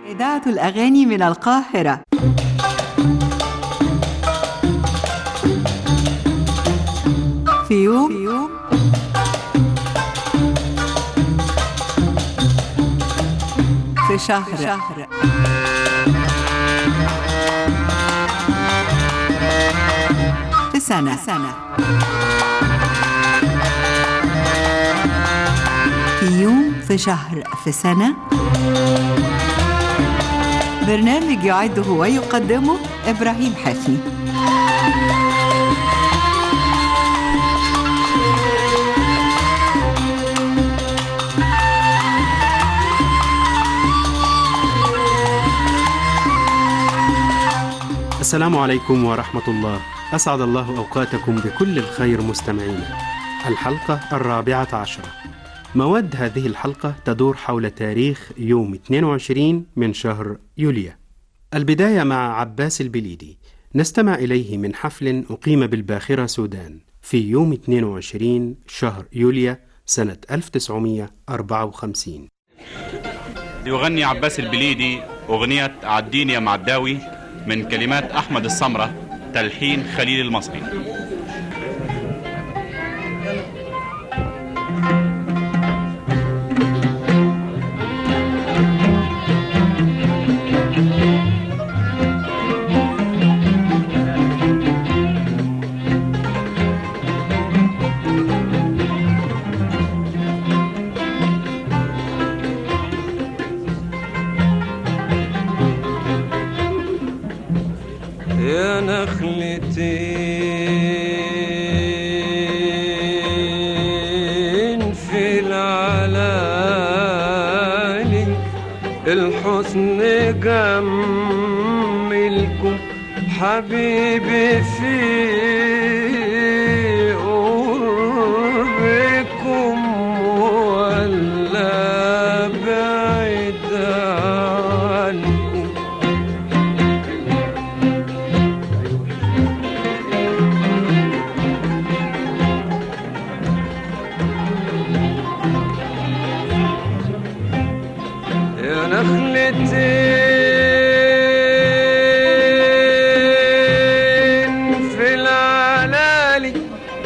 إذاعة الأغاني من القاهرة في يوم, في يوم في شهر, في شهر في سنة, في سنة في يوم في شهر في سنة برنامج يعده ويقدمه إبراهيم حفني السلام عليكم ورحمة الله أسعد الله أوقاتكم بكل الخير مستمعينا الحلقة الرابعة عشرة مواد هذه الحلقة تدور حول تاريخ يوم 22 من شهر يوليو البداية مع عباس البليدي نستمع إليه من حفل أقيم بالباخرة سودان في يوم 22 شهر يوليو سنة 1954 يغني عباس البليدي أغنية عديني يا معداوي من كلمات أحمد السمرة تلحين خليل المصري يا نخلتين في العلالي الحسن جملكم حبيبي في قربكم ولا بعيد عنكم يا نخلتين في العلالي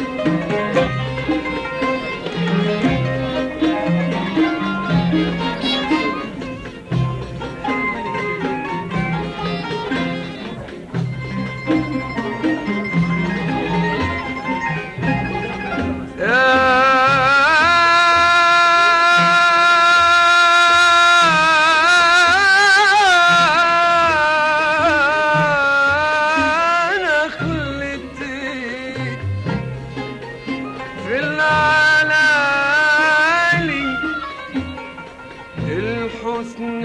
نخلتي في العلالي الحسن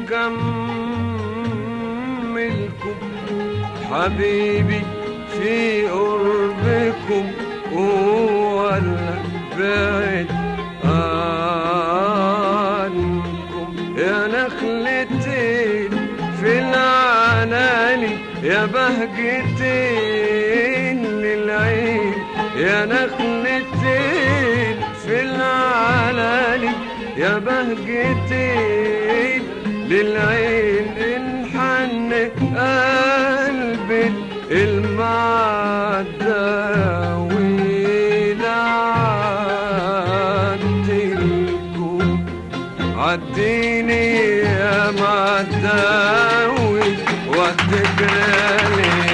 جملكم حبيبي في قربكم ولا بعد عنكم يا نخلتين في العناني يا بهجتين للعين يا نخلتين في العلاني يا بهجتين للعين انحن قلبي المعداوي لعدلكم عديني يا معداوي وتكرالي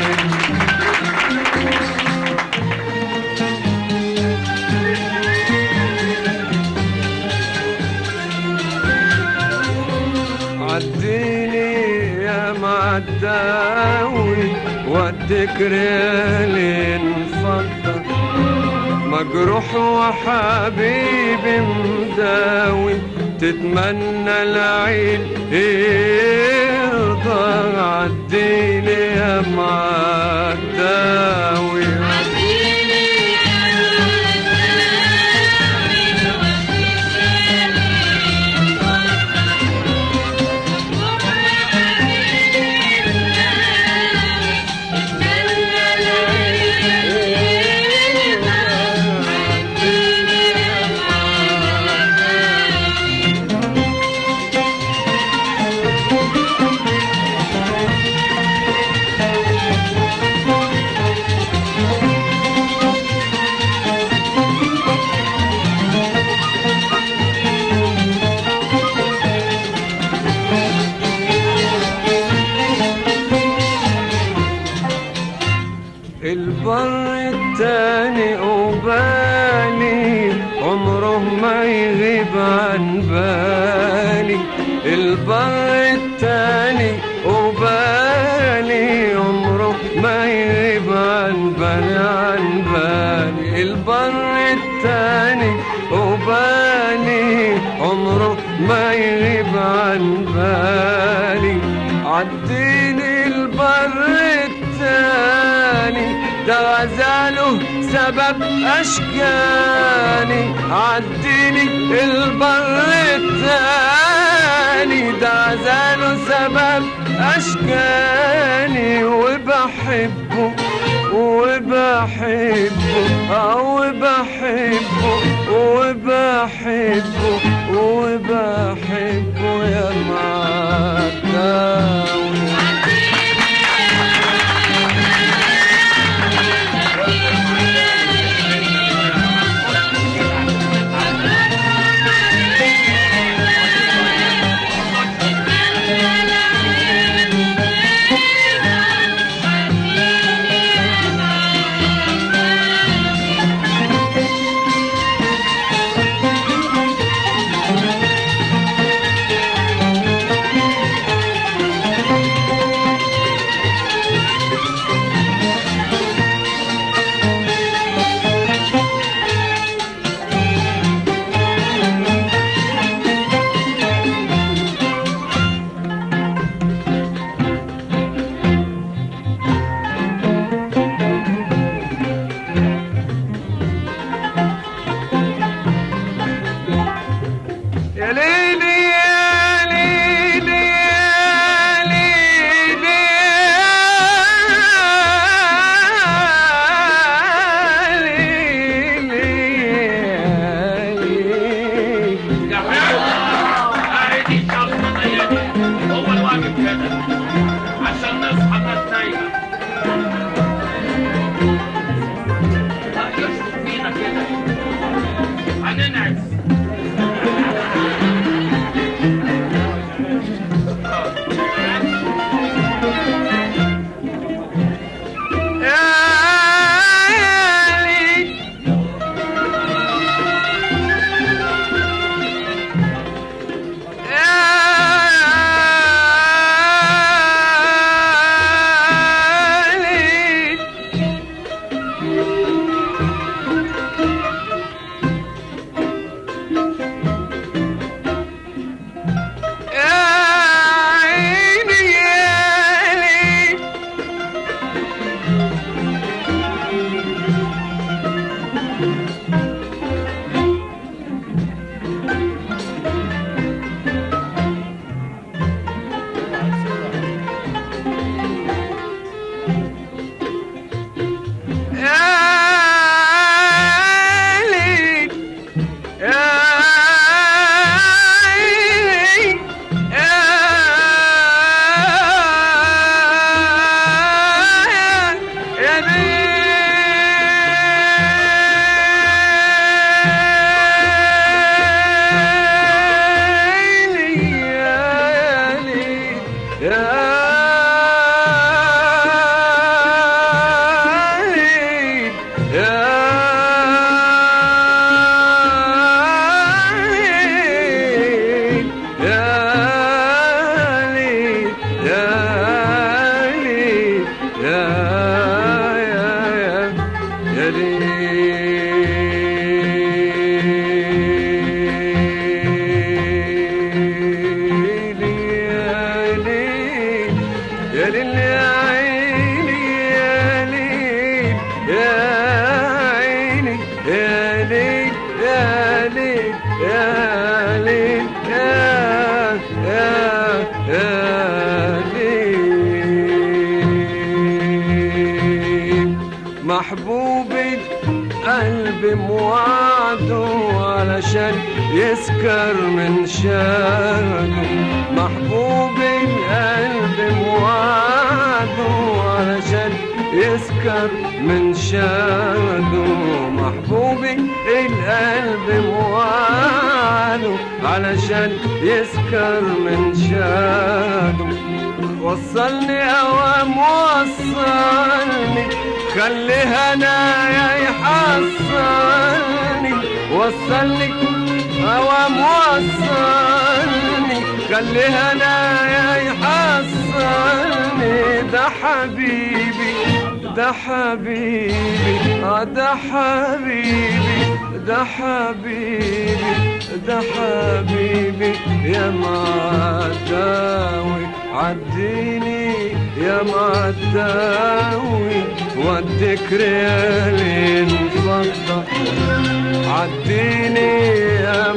عديني يا معداوي والذكر اللي انفضل مجروح وحبيبي مداوي تتمنى العين يرضى عديني يا معداوي البر التاني وبالي عمره ما يغيب عن بالي عن بالي البر التاني وبالي عمره ما يغيب عن بالي عديني البر التاني ده غزاله سبب أشكاني عديني البر التاني ده غزاله سبب أشكاني وبحبه وبحبه أو بحبه وبحبه وبحبه يا معداوي يا ليلي يا ليلي يا ليلي يا ليلي يا ليلي اهي دي الشخصية دي هو الواجب كده عشان نصحى الناس نايمة لا يشرب فينا كده هننعس يا ليلي يا ليلي يا عيني يا ليلي يا ليل يا عيني يا يا ليل يا ليل يا ليل يا ليل يا عيني يا ليل يا عيني يا ليل يا ليل يا ليل يا يا يا ليل محبوبي قلبي موعده علشان يسكر من شهده محبوبي قلبي موعده علشان يسكر من شهده محبوبي القلب موعده علشان يسكر من شهده وصلني اوام وصلني خليها انا يحصلني وصلني اوام وصلني خلي هنايا يحصلني ده حبيبي ده حبيبي آه ده حبيبي ده حبيبي ده حبيبي يا معداوي عديني يا معداوي وديك ريالين فضة عديني يا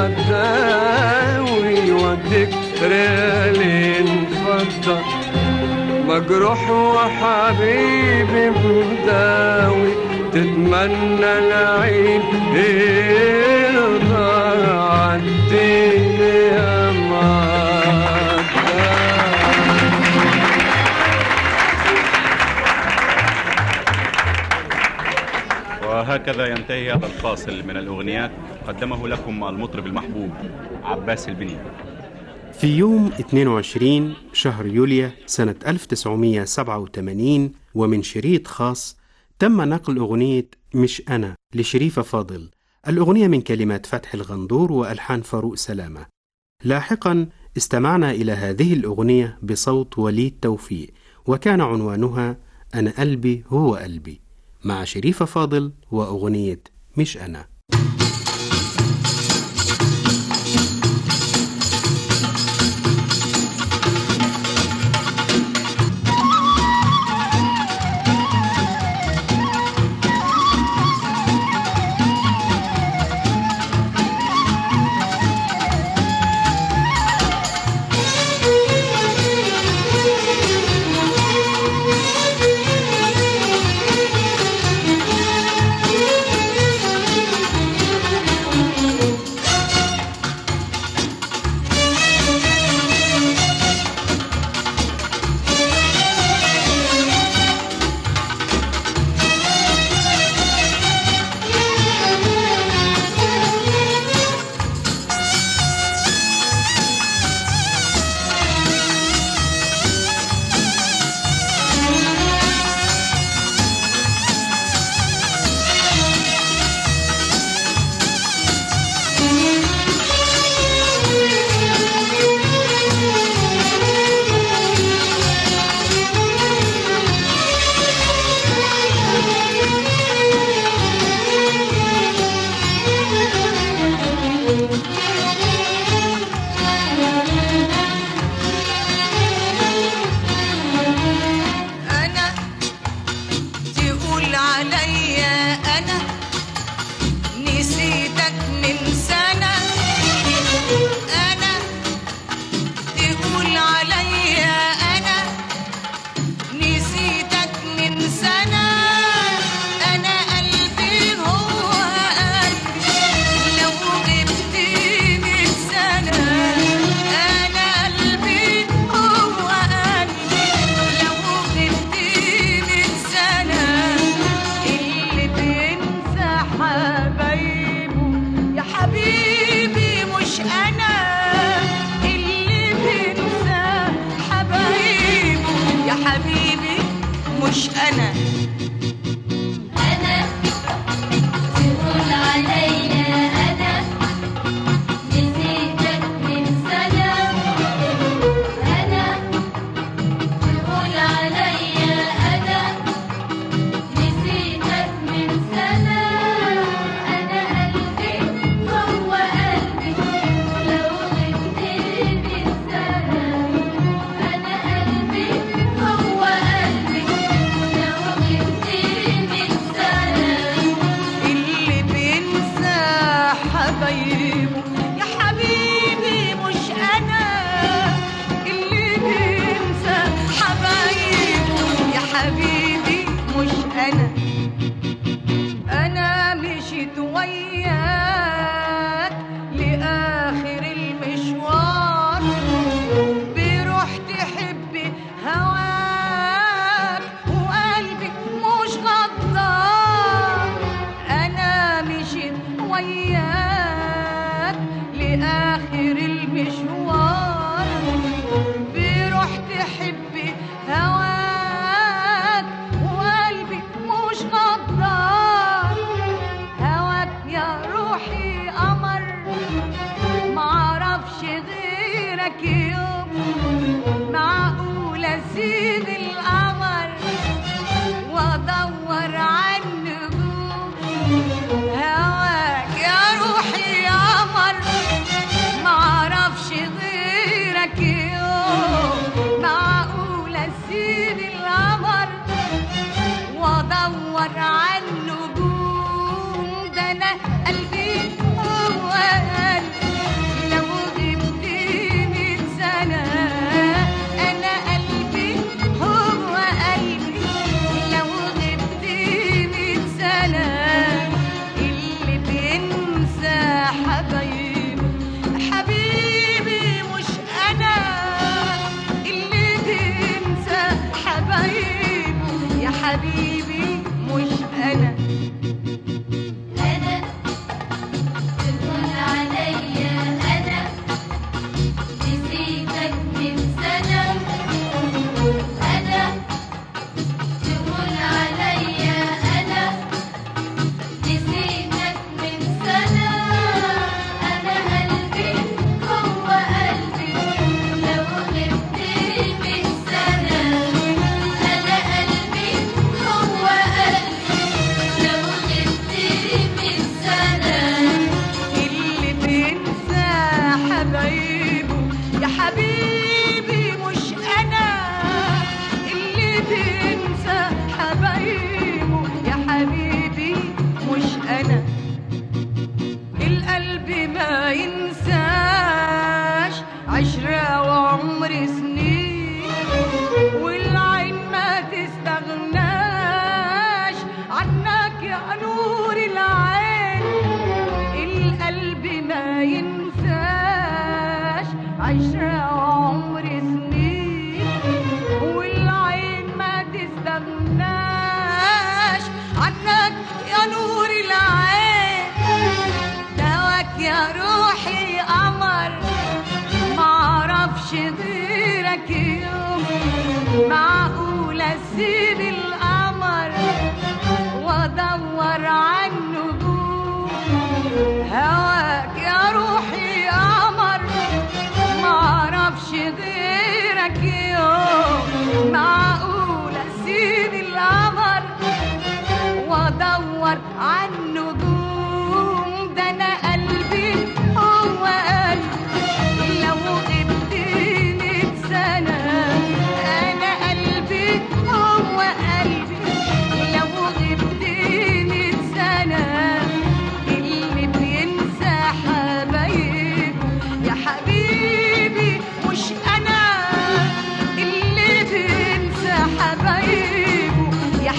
معداوي وديك ريالين فضة مجروح وحبيبي مداوي تتمنى العين يرضى عديني يا معداوي وهكذا ينتهي هذا الفاصل من الأغنيات قدمه لكم المطرب المحبوب عباس البني في يوم 22 شهر يوليو سنة 1987 ومن شريط خاص تم نقل أغنية مش أنا لشريفة فاضل الأغنية من كلمات فتح الغندور وألحان فاروق سلامة لاحقا استمعنا إلى هذه الأغنية بصوت وليد توفيق وكان عنوانها أنا قلبي هو قلبي مع شريفة فاضل وأغنية مش أنا أنا تقول عليا أنا نسيتك من سنة أنا تقول عليا أنا نسيتك من سنة أنا قلبي هو قلبي لو غبت من سنة أنا قلبي هو قلبي لو غبت من سنة اللي بينسى حبايبه يا حبيبي مش أنا اللي بينسى حبايبه يا حبيبي مش أنا أنا تقول عليا أنا نسيتك من سنة أنا تقول عليا أنا نسيتك من سنة أنا قلبي هو قلبي لو غبت من سنة أنا قلبي هو قلبي لو غبت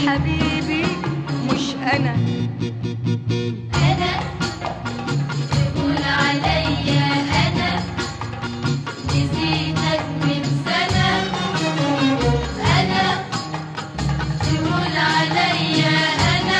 حبيبي مش انا أنا تقول عليا أنا نسيتك من سنة أنا تقول عليا أنا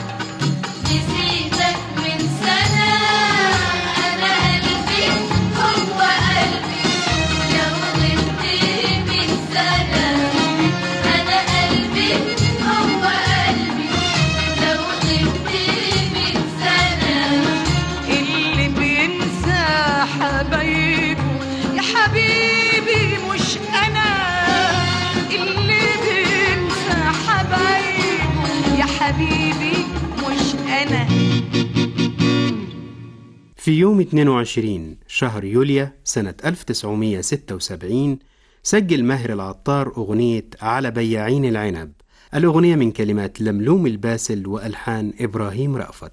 نسيتك من سنة أنا قلبي هو قلبي لو غبت من سنة أنا قلبي هو قلبي لو غبت من سنة اللي بينسى حبايبه يا حبيبي مش انا اللي بينسى حبايبه يا حبيبي مش انا في يوم 22 شهر يوليو سنة 1976 سجل ماهر العطار أغنية على بياعين العنب الأغنية من كلمات لملوم الباسل وألحان إبراهيم رأفت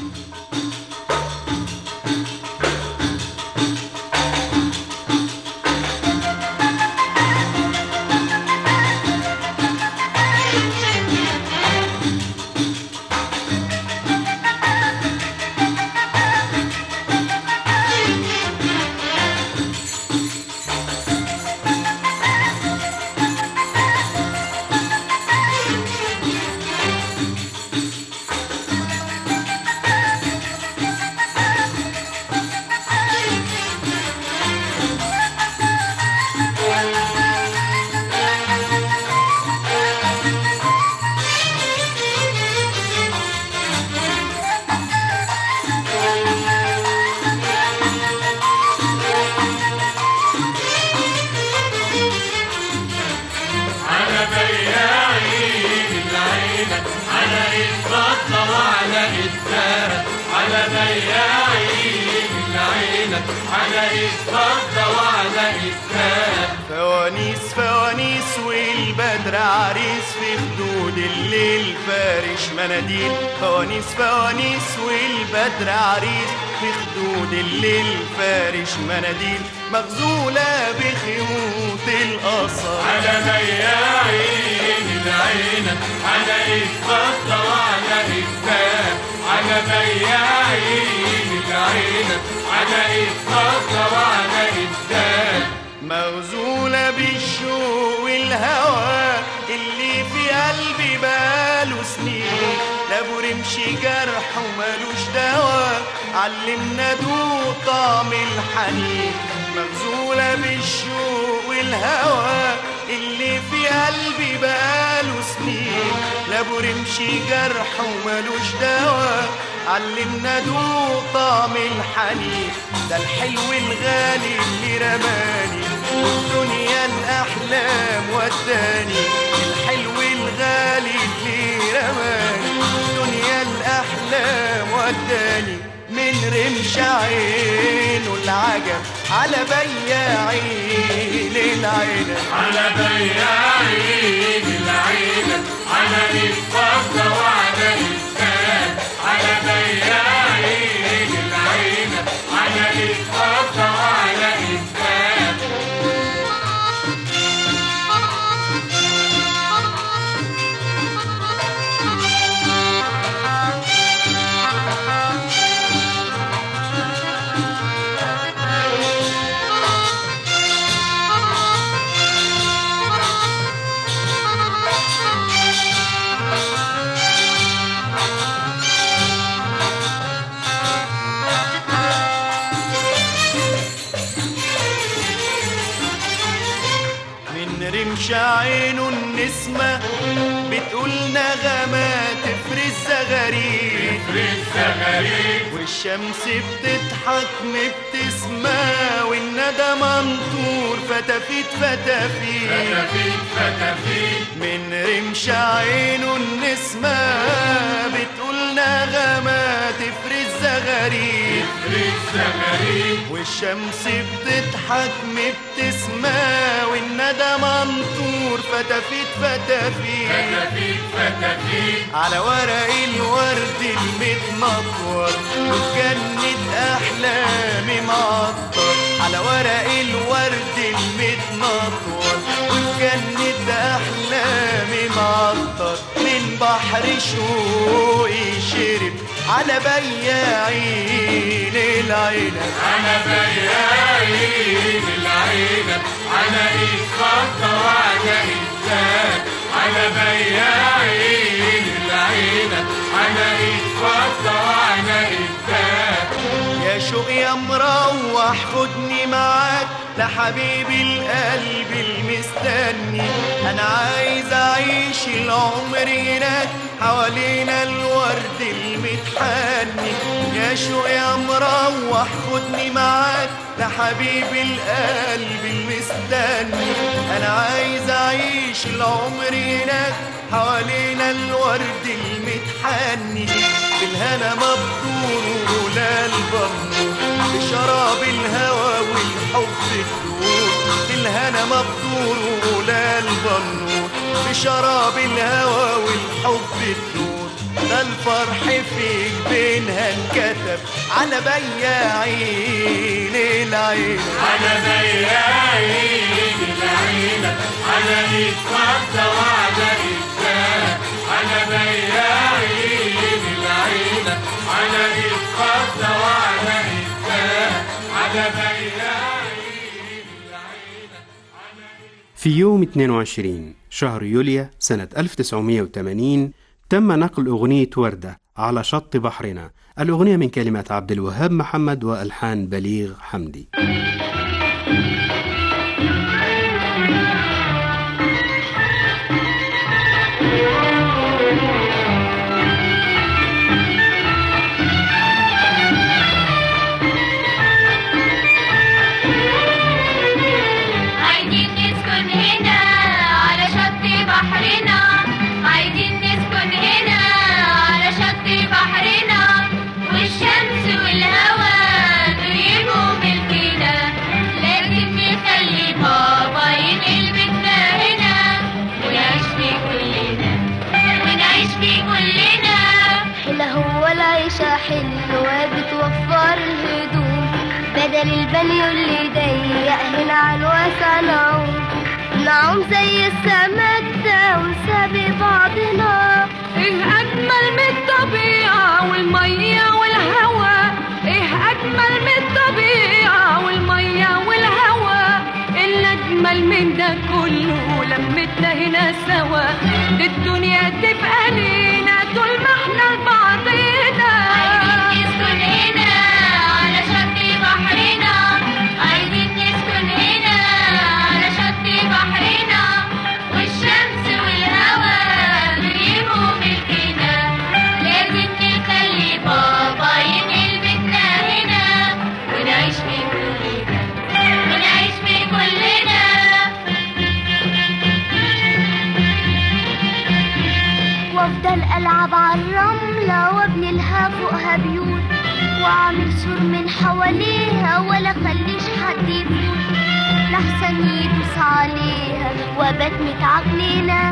على بياعين العنب على الفضة وعلى الذهب على بياعين العنب على الفضة وعلى الذهب فوانيس فوانيس والبدر عريس في خدود الليل فارش مناديل فوانيس فوانيس والبدر عريس في خدود الليل فارش مناديل مغزولة بخيوط القصر على بياعين العنب على الفضة وعلى الذهب على بياعين العنب على الفضة وعلى الذهب مغزولة بالشوق والهوى اللي في قلبي بقاله سنين لا برمش جرح ومالوش دوا علمنا دوق طعم الحنين مغزولة بالشوق والهوى اللي في قلبي بقاله سنين لا برمش جرح ومالوش دوا علمنا دوق طعم الحنين ده الحلو الغالي اللي رماني والدنيا الأحلام وداني الحلو الغالي اللي رماني والدنيا الأحلام وداني من رمش عينه العجب على بياعين العنب على بياعين العنب على الفضة وعلى الذهب على بياعين العنب على الفضة وعلى الذهب من رمش عينه النسمة بتقول نغمات تفرز زغاريد والشمس بتضحك مبتسمة والندى منطور فتافيت فتافيت فتافيت فتافيت من رمش عينه النسمة بتقول نغمات تفرز زغاريد الزغاريد والشمس بتضحك مبتسمة والندى منطور فتافيت فتافيت فتافيت فتافيت على ورق الورد المتنطور وجنة أحلامي معطر على ورق الورد المتنطور وجنة أحلامي معطر من بحر شوقي شرب على بياعين العنب على بياعين العنب على ايد خطة وعلى ايد ذهب على بياعين العنب على ايد خطة وعلى ايد ذهب يا شوق يا مروح خدني معاك لحبيبي القلب المستني انا عايز اعيش العمر هناك حوالينا الورد المتحني يا شوق يا مروح خدني معاك لحبيبي القلب المستني انا عايز اعيش العمر هناك حوالينا الورد المتحني بالهنا مبدور ولا البنور بشراب الهوى والحب الدور بالهنا مبدور ولا البنور بشراب الهوى والحب الدور ده الفرح فيك بينها انكتب على بياعين العين على بياعين العنب على ايد خطة وعلى ايد ذهب على بياعين العنب على ايد خطة وعلى ايد ذهب على بياعين العنب في يوم 22 شهر يوليو سنة 1980 تم نقل أغنية وردة على شط بحرنا الأغنية من كلمات عبد الوهاب محمد وألحان بليغ حمدي عايزين نسكن هنا على شط بحرنا عايزين نسكن هنا على شط بحرنا والشمس والهوا نريبوا ملكنا لازم نخلي بابا ينقل بيتنا هنا ونعيش فيه كلنا ونعيش فيه كلنا حلة هو العيشة حلوة بتوفر الهدوم بدل البني اللي ضيق هنا على الواسع نعوم نعوم زي السمك ده ونسابق بعضنا ايه اجمل من الطبيعة والمية والهوا ايه اجمل من الطبيعة والمية والهوا اللي اجمل من ده كله لمتنا هنا سوا دي الدنيا تبقى لينا طول ما احنا لبعضينا عايزين نسكن هنا على شط بحرنا عايزين نسكن هنا على شط بحرنا والشمس والهوا نجيبوا ملكنا لازم نخلي بابا ينقل بيتنا هنا ونعيش في كلنا ونعيش في كلنا وافضل العب على الرملة وابني لها فوقها بيوت واعمل سور من حواليها ولا خليش حد يفوت لحسن يدوس عليها وابات متعكنينة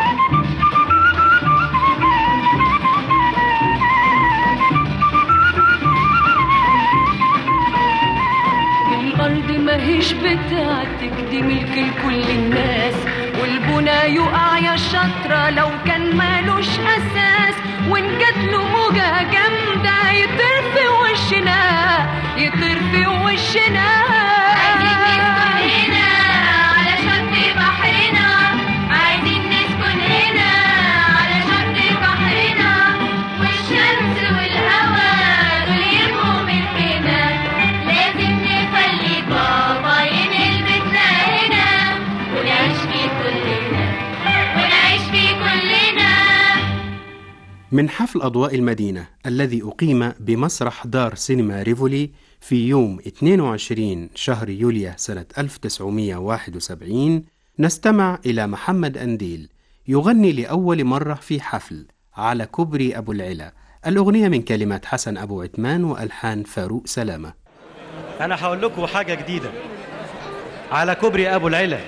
الأرض ماهيش بتاعتك دي ملك لكل الناس والبنا يقع يا شاطرة لو كان مالوش أساس وإن جات له موجة جامدة يطير في وشنا يطير في وشنا عايزين نسكن هنا على شط بحرنا عايزين نسكن هنا على شط بحرنا والشمس والهوا دول يبقوا ملكنا لازم نخلي بابا ينقل بيتنا هنا ونعيش فيه كلنا ونعيش فيه كلنا من حفل أضواء المدينة الذي أقيم بمسرح دار سينما ريفولي في يوم 22 شهر يوليو سنة 1971 نستمع إلى محمد أنديل يغني لأول مرة في حفل على كوبري أبو العلا الأغنية من كلمات حسن أبو عثمان وألحان فاروق سلامة انا هقول لكم حاجه جديده على كوبري ابو العلا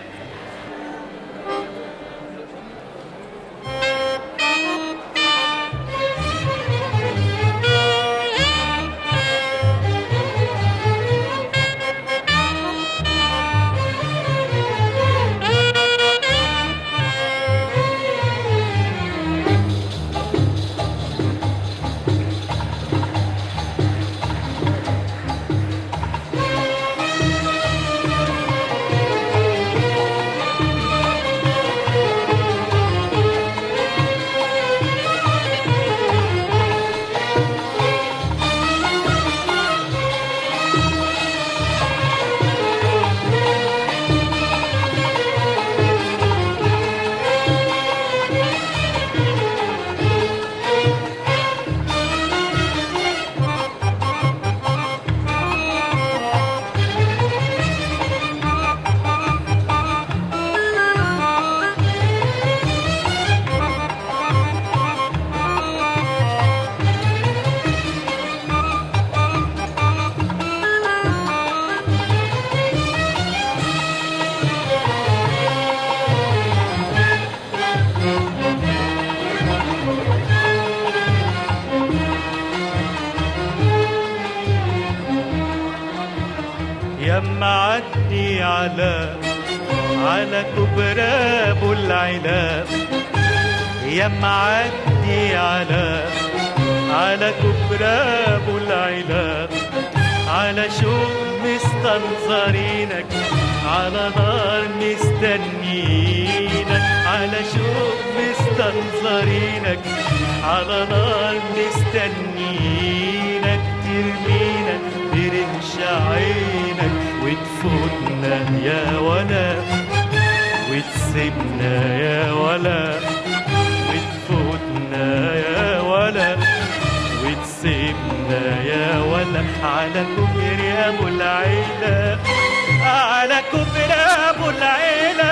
معدي على على كبرى ابو العلاب يا معدي على على كبرى ابو العلاب على شوق مستنظرينك على نار مستنينك على شوق مستنظرينك على نار مستنينك ترمينا برمش عينك وتفوتنا يا ولا وتسيبنا يا ولا وتفوتنا يا ولا وتسيبنا يا ولا على كبر ابو العيلة على كبر ابو العيلة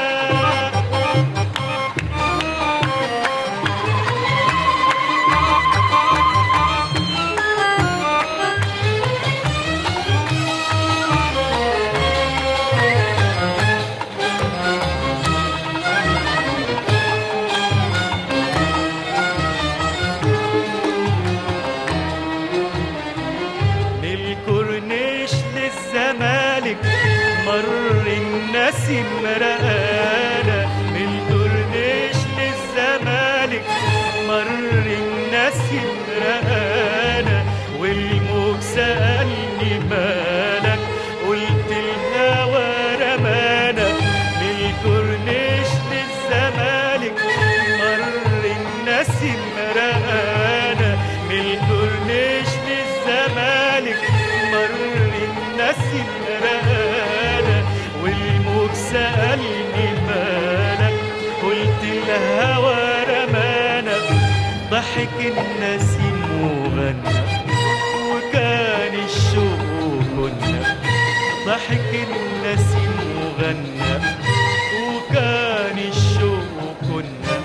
من الكورنيش للزمالك مر الناس مرقانا من الكورنيش للزمالك مر الناس مرقانا والموج سألني مالك قلت الهوى رمانا من الكورنيش للزمالك مر الناس مرقانا من الكورنيش للزمالك مر الناس مرقانا والموج سألني مالك قلت الهوى رمانا ضحك النسيم وغنى وكان الشوق كنا ضحك النسيم وغنى وكان الشوق كنا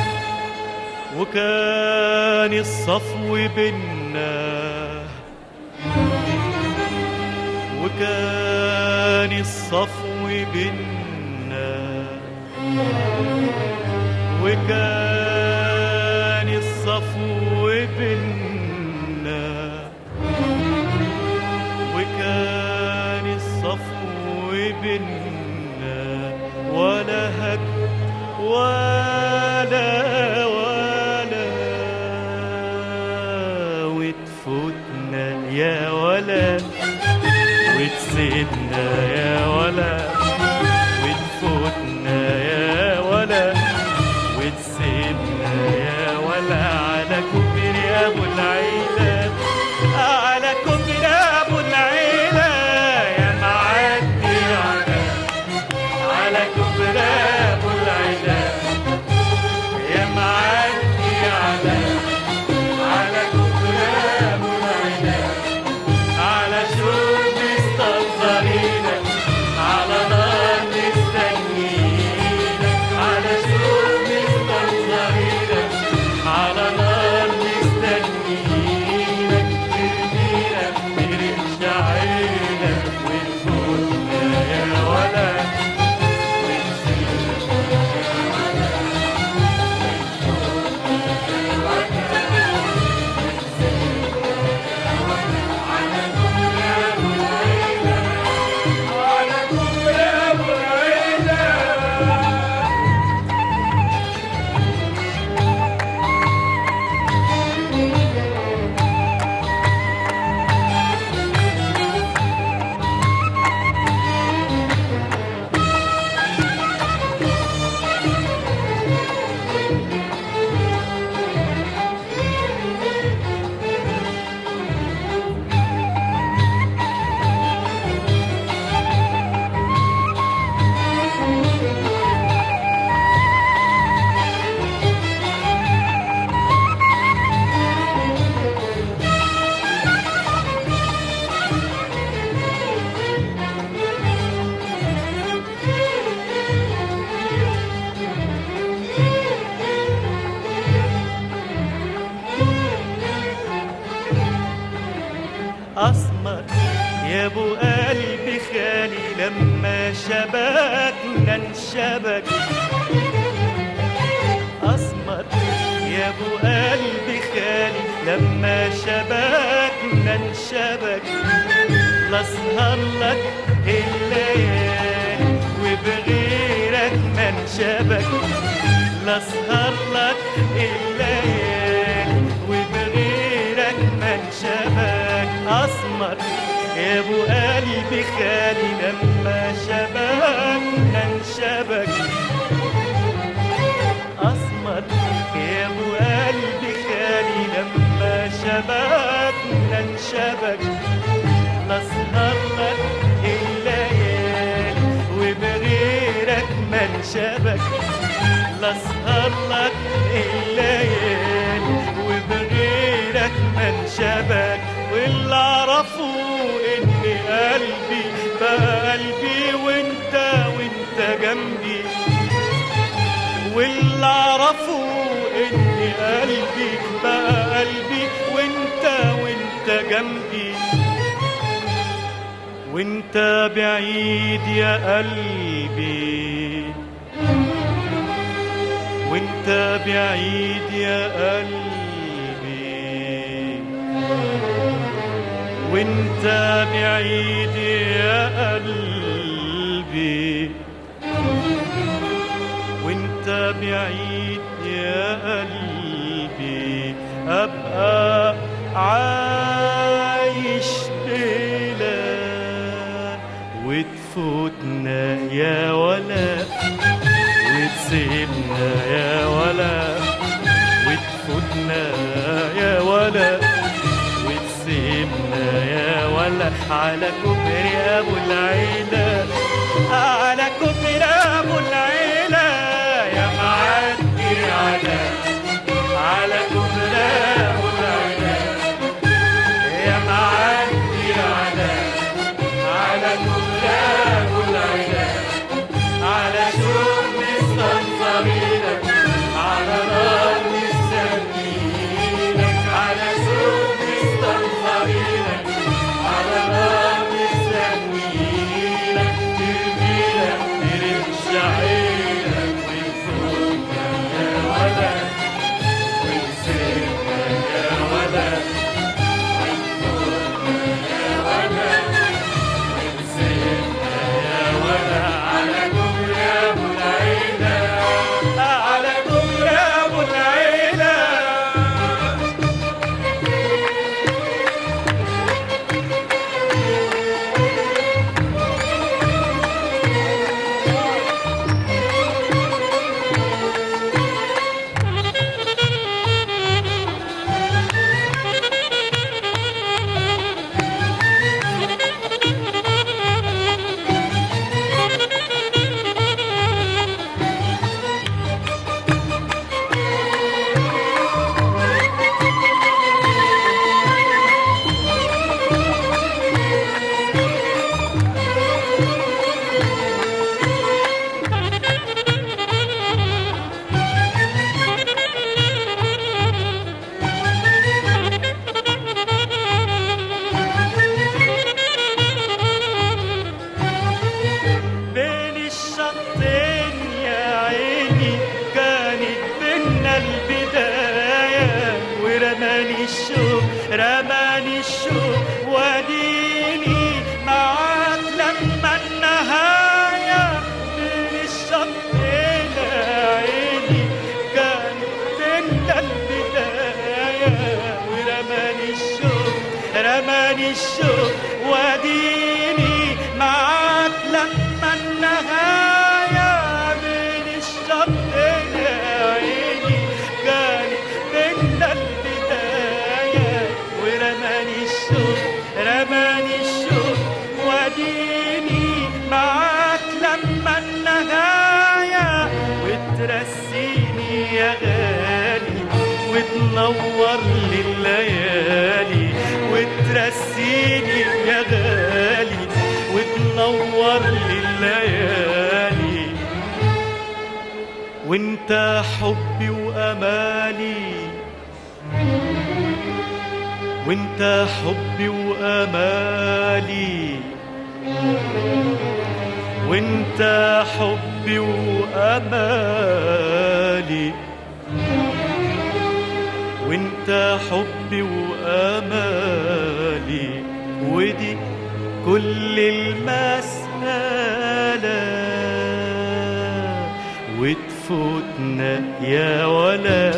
وكان الصفو بينا وكان الصفو بينا وكان الصفو بينا وكان الصفو بينا ولا هك ولا ولا وتفوتنا يا ولا وتسيبنا يا ولا وتفوتنا يا ولا وتسيبنا يا ولا على كبر ابو العيلة على كبر ابو العيلة يا معدي على على كبر ابو العيلة يا معدي على على كبر ابو العيلة على شوق مستنظرينك على نار مستنيينك على شوق مستنظرينك على نار مستنيينك ترمينا برمش عينك وتفوتنا يا ولا أسمر يا ابو قلبي خالي لما شبكنا انشبك أسمر يا ابو قلبي خالي لما شبكنا انشبك لا اسهر لك الليالي وبغيرك ما انشبك لا اسهر لك الليالي وبغيرك ما انشبك اسمر يا ابو قلبي خالي لما شبكنا انشبك اسمر يا ابو قلبي خالي لما شبكنا انشبك لا اسهر لك الليالي وبغيرك ما انشبك لا اسهر لك الليالي وبغيرك ما انشبك واللي اعرفه ان قلبي بقى قلبي وانت وانت جنبي واللي اعرفه ان قلبي بقى قلبي وانت وانت جنبي وانت بعيد يا قلبي وانت بعيد يا قلبي وانت بعيد يا قلبي وانت بعيد يا قلبي ابقى عايش بلا وتفوتنا يا ولا وتسيبنا يا ولا وتفوتنا يا ولا وتسيبنا يا ولا على كبر ابو العيله على كبر ابو العيله يا معدي على على كبر ابو العيله يا معدي على على كبر ابو العيله على شوق مستنصرينك على نار مستنينك على شوق مستنصرينك على نار مستنينك ترميلك ترمش عينك وتفوتنا يا ولد ونسيبنا يا ولد وتفوتنا يا ولد ونسيبنا يا ولد على كبر ابو العيله على كبر ابو العيله بين الشطين يا عيني كانت بينا البداية ورماني الشوق رماني الشوق وديني معاك لما النهاية بين الشطين يا عيني كانت بينا البداية ورماني الشوق رماني الشوق وديني معاك لما النهاية بين الشطين يا عيني كانت بينا البداية ورماني الشوق رماني الشوق وديني معاك لما النهاية وترسيني يا غالي وتنور لي الليالي وترسيني يا غالي وتنور لي الليالي وانت حبي وامالي وانت حبي وامالي وانت حبي وامالي وانت حبي وامالي ودي كل المسافة وتفوتنا يا ولا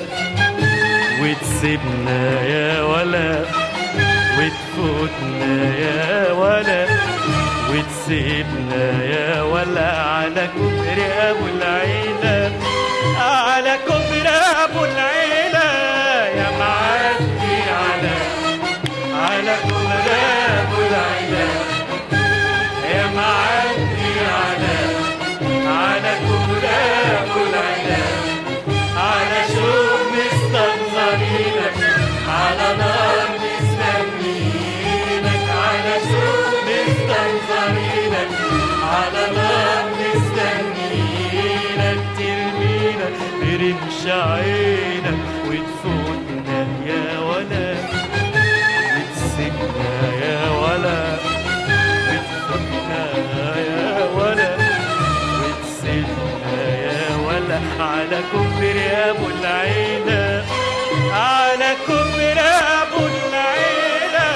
وتسيبنا يا ولا وتفوتنا يا ولا وتسيبنا يا ولا على كبر ابو العيلة على كبر ابو العيلة يا معدي على على كبر ابو العيلة يا معدي على على كبر ابو العيلة على شوق مستنظرينك على نار مستنيينك على شوق مستنظرينك على نار مستنيينك ترمينا برمش عينك وتفوتنا يا ولا وتسيبنا يا ولا وتفوتنا يا ولا وتسيبنا يا ولا على كبر يا ابو العيلة على كبر ابو العيلة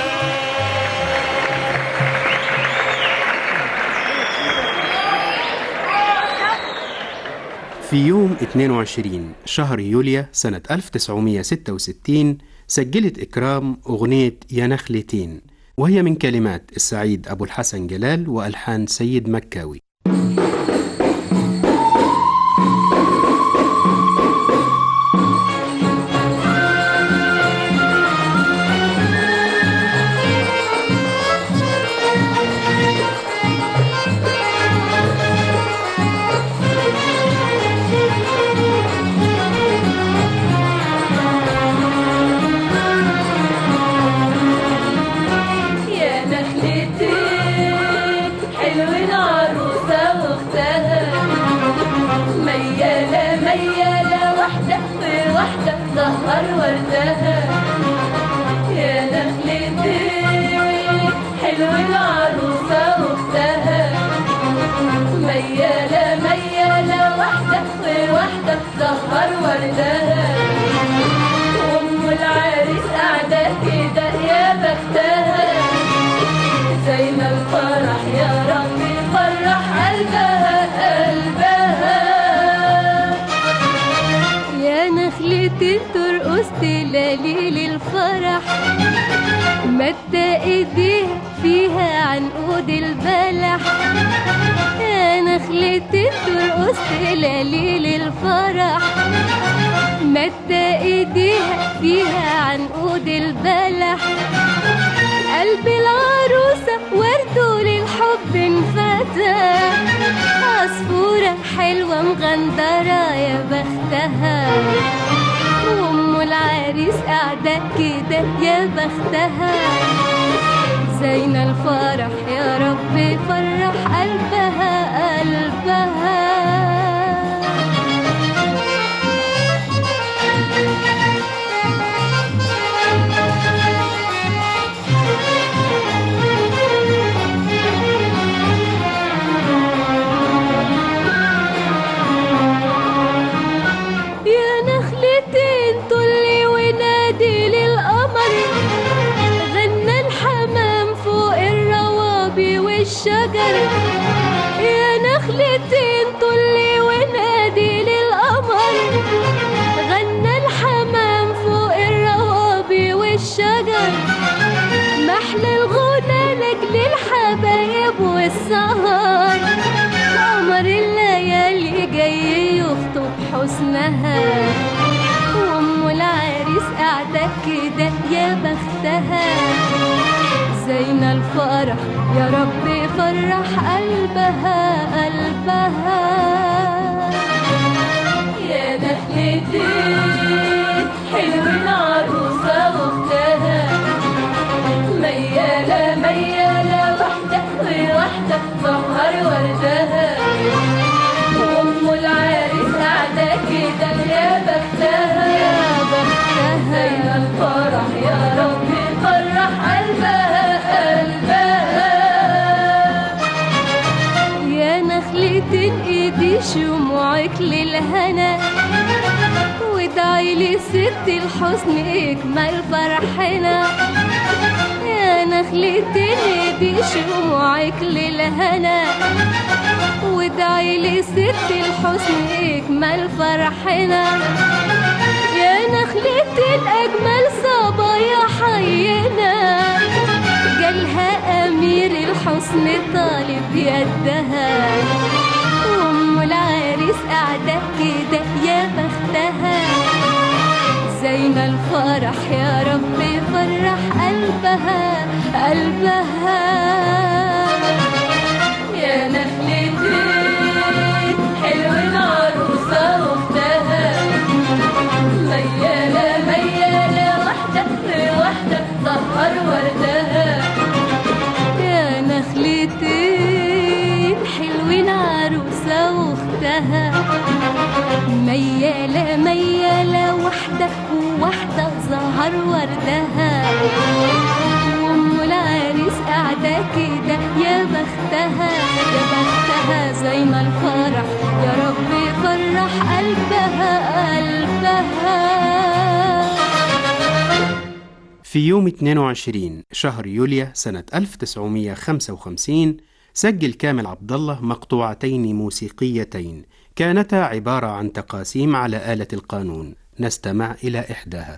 في يوم 22 شهر يوليو سنة 1966 سجلت إكرام أغنية يا نخلتين وهي من كلمات السعيد أبو الحسن جلال وألحان سيد مكاوي يا نخلتين حلوين عروسة واختها ميالة ميالة واحدة غير واحدة ظهر وردها يا نخلتين حلوين عروسة واختها ميالة ميالة واحدة غير واحدة ظهر وردها وام العريس قاعدة كده يا بختها زينا الفرح يا رب فرح قلبها قلبها يا نخلة ترقص تلاليل الفرح مد ايديها فيها عنقود البلح يا نخلة ترقص تلاليل الفرح مد ايديها فيها عنقود البلح قلب العروسة ورده للحب انفتح عصفورة حلوة مغندرة يا بختها وام العريس قاعدة كده يا بختها زينا الفرح يا رب فرح قلبها قلبها يا نخلتين طلي ونادي للقمر غنى الحمام فوق الروابي والشجر يا نخلتين طلي ونادي للقمر غنى الحمام فوق الروابي والشجر محلى الغنى لاجل الحبايب والسهر قمر الليالي جاي يخطب حسنها وام العريس قاعدة كده يا بختها زينا الفرح يا رب فرح قلبها قلبها يا نخلتين حلوين عروسة واختها ميالة ميالة واحدة غير واحدة ظهر وردها وام العريس قاعدة كده يا بختها يا بختها زي الفرح يا رب فرح قلبها قلبها يا نخلة ايدي شموعك للهنا وادعي لي ست الحسن اكمل فرحنا يا يا نخلتني دي شموعك للهنا وادعي لي ست الحسن اكمل فرحنا يا نخلة الأجمل صبايا حينا جالها أمير الحسن طالب يدها وأم العريس قاعدة كده يا بختها زين الفرح يا رب فرح قلبها قلبها يا نخلتين حلو العروسة واختها ميالة ميالة واحدة واحدة سهر وردها يا نخلتين حلوين عروسة واختها ميالة ميالة واحدة وواحدة ظهر وردها وأم العريس قاعدة كده يا بختها يا بختها زين الفرح يا رب فرح قلبها قلبها في يوم 22 شهر يوليو سنة 1955 سجل كامل عبد الله مقطوعتين موسيقيتين كانتا عبارة عن تقاسيم على آلة القانون نستمع إلى إحداها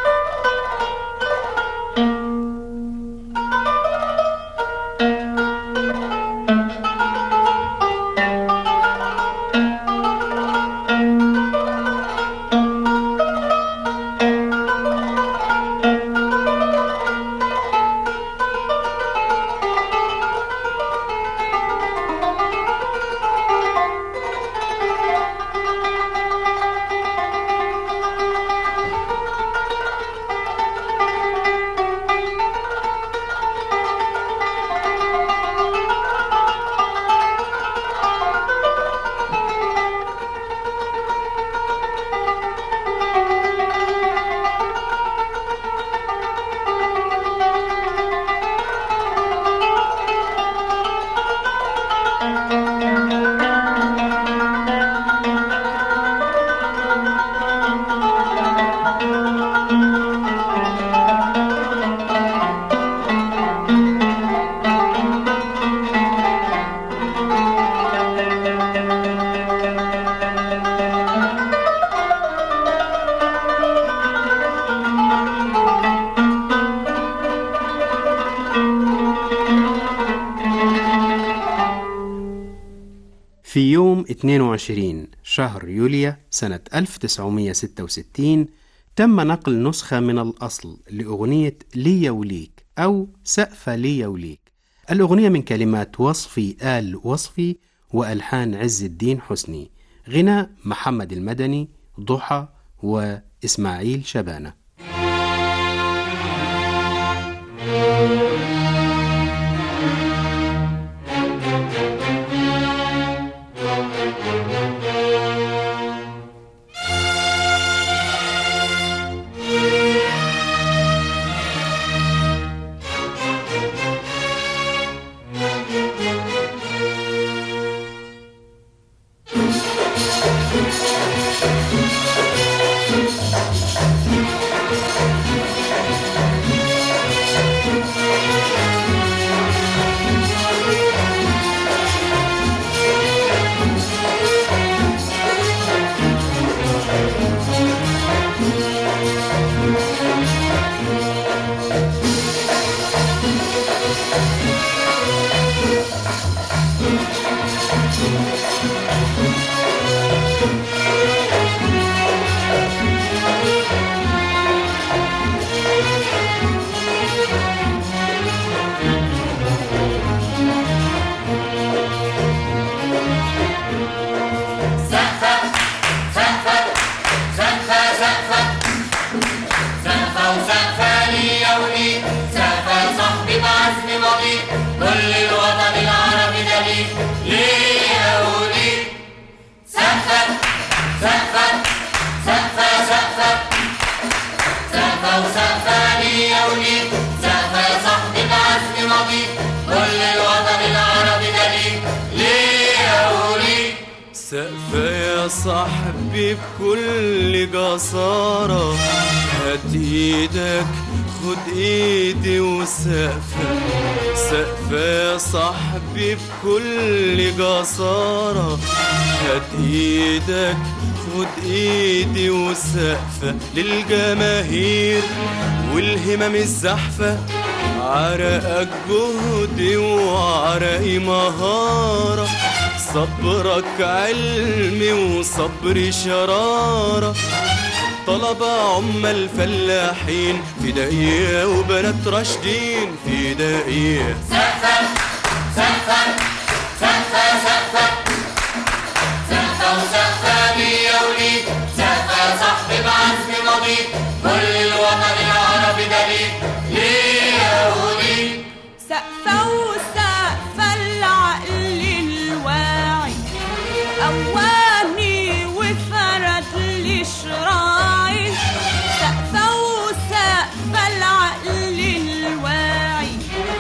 في يوم 22 شهر يوليو سنة 1966 تم نقل نسخة من الأصل لأغنية ليا وليك أو سقفة ليا وليك الأغنية من كلمات وصفي آل وصفي وألحان عز الدين حسني غناء محمد المدني ضحى وإسماعيل شبانة سقفة يا صاحبي بكل جسارة هات ايدك خد ايدي وسقفة سقفة يا صاحبي بكل جسارة هات ايدك خد ايدي وسقفة للجماهير والهمم الزحفة عرقك جهد وعرقي مهارة صبرك علم وصبري شرارة طلبة عمال فلاحين فدائية وبنات راشدين فدائية سقفة سقفة سقفة سقفة سقفة وسقفة ليا وليك سقفة يا صاحبي بعزم مضيق كل الوطن العربي ده ليك ليا وليك سقفة وسقفة العقل الواعي قواني وفرد لي شراعي سقفة وسقفة العقل الواعي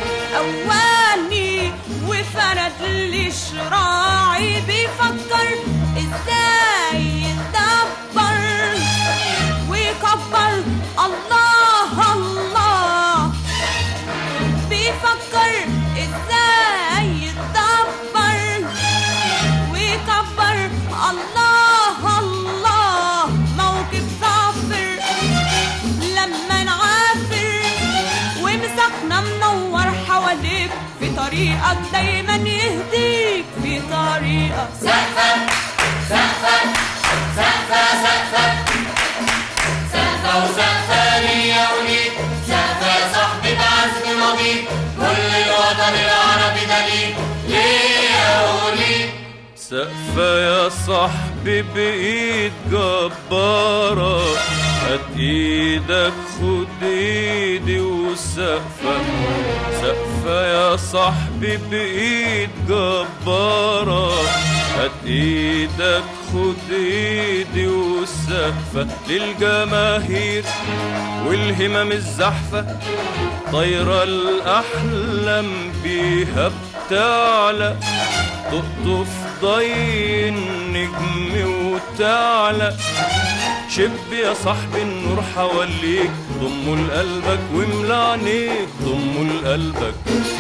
قواني وفرد لي شراعي بيفكر ازاي يدبر ويكبر الله الله بيفكر ازاي يتدبر ويكبر الله الله موكب صافر لما نعافر ومسكنا منور حواليك في طريقك دايما يهديك في طريقك سقفة سقفة سقفة سقفة سقفة وسقفة ليا وليك سقفة يا صاحبي بعزم مضيق كل الوطن العربي ده ليك ليا وليك سقفة يا صاحبي بإيد جبارة هات إيدك خد إيدي وسقفة سقفة يا صاحبي بإيد جبارة هات إيدك خد إيدي وسقفة للجماهير والهمم الزحفة طايرة الأحلام بيها بتعلى تقطف ضي النجم وتعلى شب يا صاحبي النور حواليك ضمه لقلبك واملى عينيك ضمه لقلبك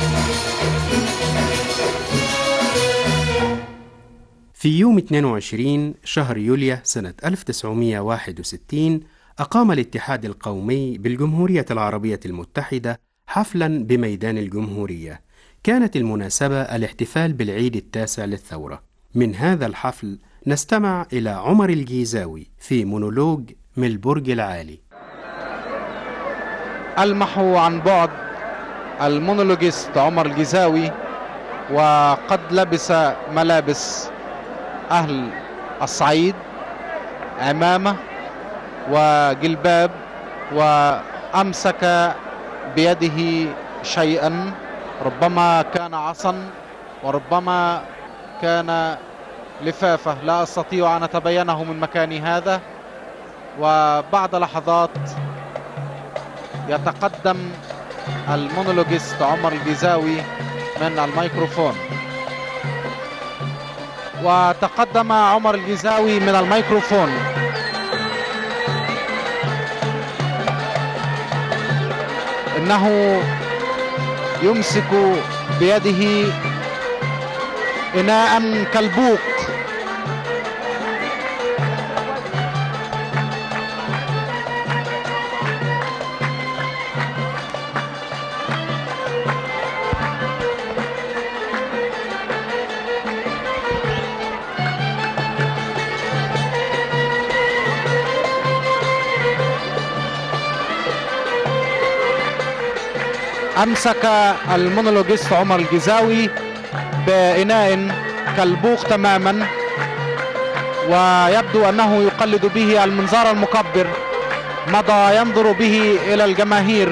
في يوم 22 شهر يوليو سنة 1961 أقام الاتحاد القومي بالجمهورية العربية المتحدة حفلا بميدان الجمهورية كانت المناسبة الاحتفال بالعيد التاسع للثورة من هذا الحفل نستمع إلى عمر الجيزاوي في مونولوج من البرج العالي ألمح عن بعد المونولوجيست عمر الجزاوي وقد لبس ملابس أهل الصعيد عمامة وجلباب وأمسك بيده شيئا ربما كان عصا وربما كان لفافة لا أستطيع أن أتبينه من مكاني هذا وبعد لحظات يتقدم المونولوجيست عمر الجزاوي من الميكروفون وتقدم عمر الجزاوي من الميكروفون انه يمسك بيده اناء كالبوق أمسك المونولوجيست عمر الجزاوي بإناء كالبوق تماما ويبدو أنه يقلد به المنظار المكبر مضى ينظر به إلى الجماهير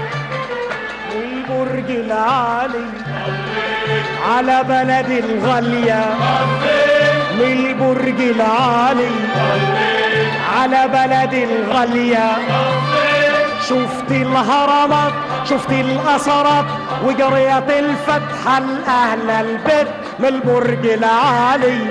البرج العالي على بلد الغالية من البرج العالي على بلد الغالية شفت الهرمات شفت الأثرات وجريت الفتحة الأهل البيت من البرج العالي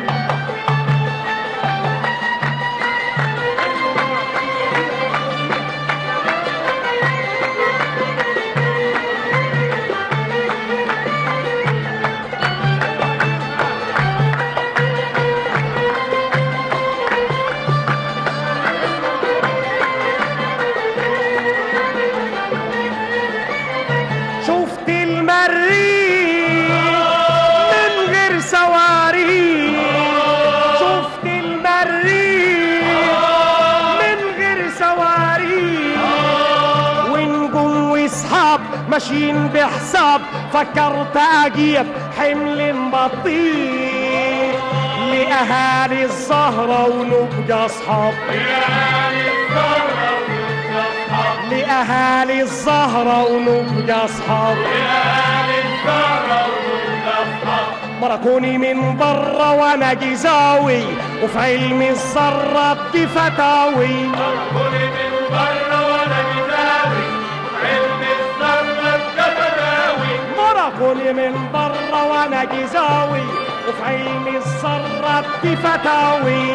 ماشيين بحساب فكرت اجيب حمل بطيء لاهالي الزهرة ونبقى اصحاب لأهالي الزهرة ونبقى أصحاب مركوني من برا وانا جزاوي وفي علم الذرة بدي فتاوي مركوني من برا وانا جزاوي وفي علم الذرة بدي فتاوي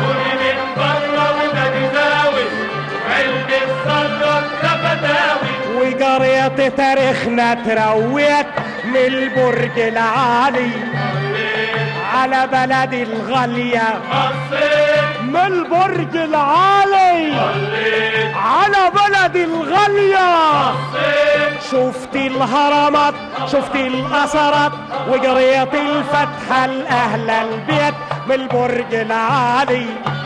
وقريت تاريخنا ترويت من البرج العالي على بلدي الغالية من البرج العالي على بلدي الغالية شفت الهرمات شفت الأثرات وقريت الفتحة لأهل البيت من البرج العالي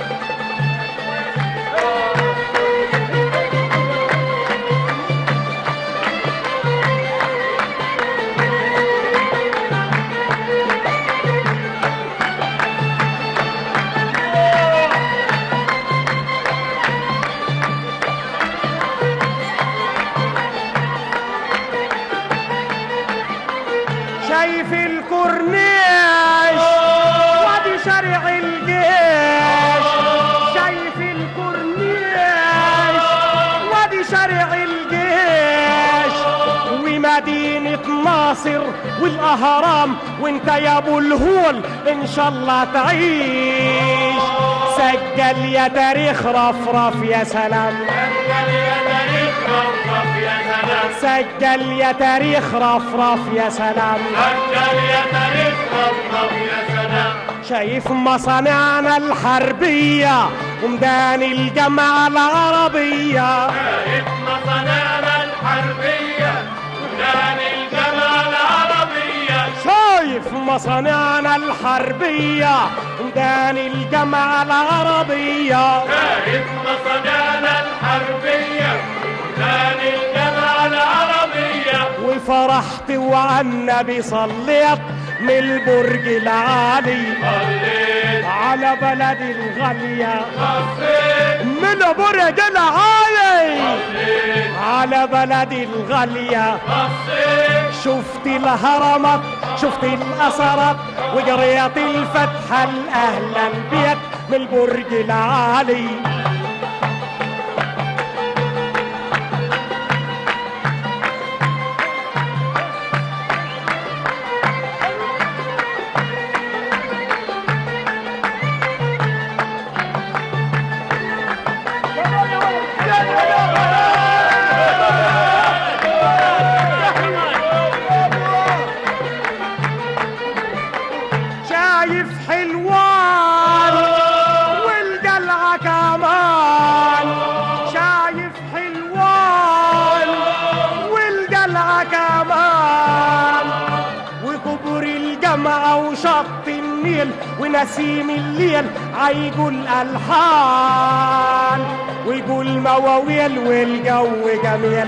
شايف الكورنيش وادي شارع الجيش شايف الكورنيش وادي شارع الجيش ومدينة ناصر والأهرام وانت يا ابو الهول ان شاء الله تعيش سجل يا تاريخ رفرف يا سلام سجل يا تاريخ رفرف يا سلام شايف مصانعنا الحربية ومدان الجامعة العربية شايف مصانعنا الحربية ومدان الجامعة العربية وفرحت وعنبي صليت من البرج العالي على بلدي الغالية من البرج العالي على بلدي الغالية شفت الهرمات شفت الأثرات وقريت الفتحة لأهل البيت من البرج العالي شايف حلوان والقلعة كمان شايف حلوان والقلعة كمان وكبر الجامعة وشط النيل ونسيم الليل عيقول ألحان ويقول مواويل والجو جميل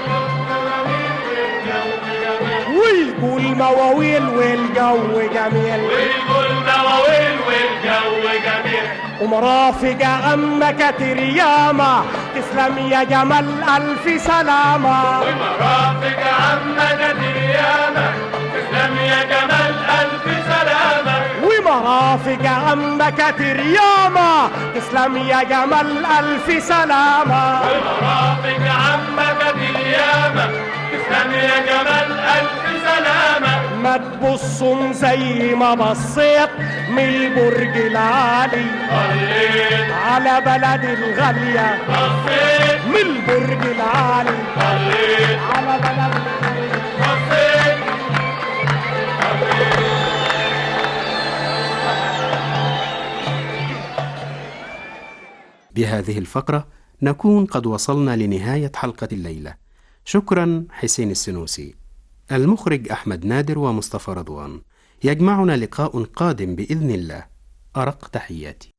ويقول مواويل والجو جميل ويقول مواويل والجو جميل ومرافق عمك ترياما تسلم يا جمال ألف سلامة ومرافق عمك ترياما تسلم يا جمال ألف سلامة ومرافق عمك ترياما تسلم يا جمال ألف سلامة ومرافق عمك ترياما تسلم يا جمال ألف سلامة ما تبصم زي ما بصيت من البرج العالي صليت على بلد الغالية بصيت من البرج العالي صليت على بلد بصيت بهذه الفقرة نكون قد وصلنا لنهاية حلقة الليلة شكرا حسين السنوسي المخرج أحمد نادر ومصطفى رضوان يجمعنا لقاء قادم بإذن الله أرق تحياتي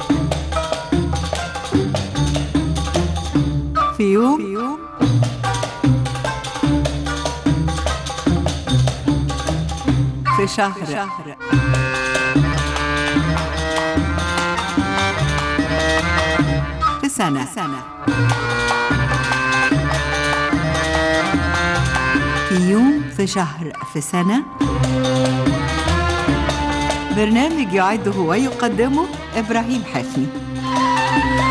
في يوم في شهر في سنة في يوم في شهر في سنة برنامج يعده ويقدمه إبراهيم حفني